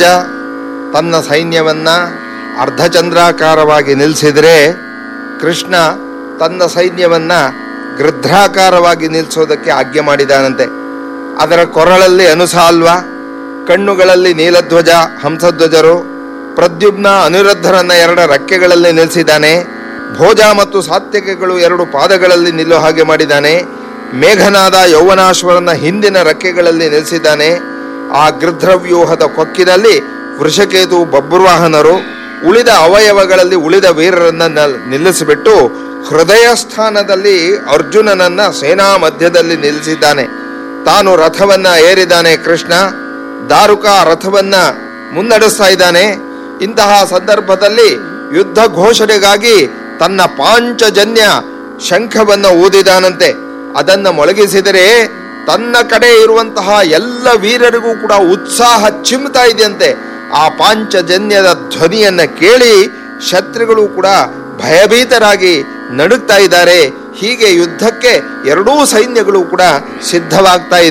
ನೀಲಧ್ವಜ ತನ್ನ ಸೈನ್ಯವನ್ನ ಅರ್ಧಚಂದ್ರಾಕಾರವಾಗಿ ನಿಲ್ಲಿಸಿದರೆ ಕೃಷ್ಣ ತನ್ನ ಸೈನ್ಯವನ್ನ ಗೃಧ್ರಾಕಾರವಾಗಿ ನಿಲ್ಲಿಸೋದಕ್ಕೆ ಆಜ್ಞೆ ಮಾಡಿದಾನಂತೆ ಅದರ ಕೊರಳಲ್ಲಿ ಅನುಸಾಲ್ವ ಕಣ್ಣುಗಳಲ್ಲಿ ನೀಲಧ್ವಜ ಹಂಸಧ್ವಜರು ಪ್ರದ್ಯುಮ್ನ ಅನಿರುದ್ಧರನ್ನ ಎರಡ ರೆಕ್ಕೆಗಳಲ್ಲಿ ನಿಲ್ಲಿಸಿದ್ದಾನೆ ಭೋಜ ಮತ್ತು ಸಾತ್ವಿಕಗಳು ಎರಡು ಪಾದಗಳಲ್ಲಿ ನಿಲ್ಲೋ ಹಾಗೆ ಮಾಡಿದ್ದಾನೆ ಮೇಘನಾದ ಯೌವನಾಶ್ವರನ ಹಿಂದಿನ ರೆಕ್ಕೆಗಳಲ್ಲಿ ನಿಲ್ಲಿಸಿದ್ದಾನೆ ಆ ಗೃಧ್ರವ್ಯೂಹದ ಕೊಕ್ಕಿನಲ್ಲಿ ವೃಷಕೇತು ಬಬ್ರುವಾಹನರು ಉಳಿದ ಅವಯವಗಳಲ್ಲಿ ಉಳಿದ ವೀರರನ್ನ ನ- ನಿಲ್ಲಿಸಿಬಿಟ್ಟು ಹೃದಯ ಸ್ಥಾನದಲ್ಲಿ ಅರ್ಜುನನನ್ನ ಸೇನಾ ಮಧ್ಯದಲ್ಲಿ ನಿಲ್ಲಿಸಿದ್ದಾನೆ ತಾನು ರಥವನ್ನ ಏರಿದ್ದಾನೆ ಕೃಷ್ಣ ದಾರುಕ ರಥವನ್ನ ಮುನ್ನಡೆಸ್ತಾ ಇದ್ದಾನೆ ಇಂತಹ ಸಂದರ್ಭದಲ್ಲಿ ಯುದ್ಧ ಘೋಷಣೆಗಾಗಿ ತನ್ನ ಪಾಂಚಜನ್ಯ ಶಂಖವನ್ನ ಊದಿದಾನಂತೆ ಅದನ್ನ ಮೊಳಗಿಸಿದರೆ ತನ್ನ ಕಡೆ ಇರುವಂತಹ ಎಲ್ಲ ವೀರರಿಗೂ ಕೂಡ ಉತ್ಸಾಹ ಚಿಮ್ತಾ ಇದೆಯಂತೆ ಆ ಪಾಂಚಜನ್ಯದ ಧ್ವನಿಯನ್ನ ಕೇಳಿ ಶತ್ರುಗಳು ಕೂಡ ಭಯಭೀತರಾಗಿ ನಡುಗ್ತಾ ಇದ್ದಾರೆ ಹೀಗೆ ಯುದ್ಧಕ್ಕೆ ಎರಡೂ ಸೈನ್ಯಗಳು ಕೂಡ ಸಿದ್ಧವಾಗ್ತಾ ಇದೆ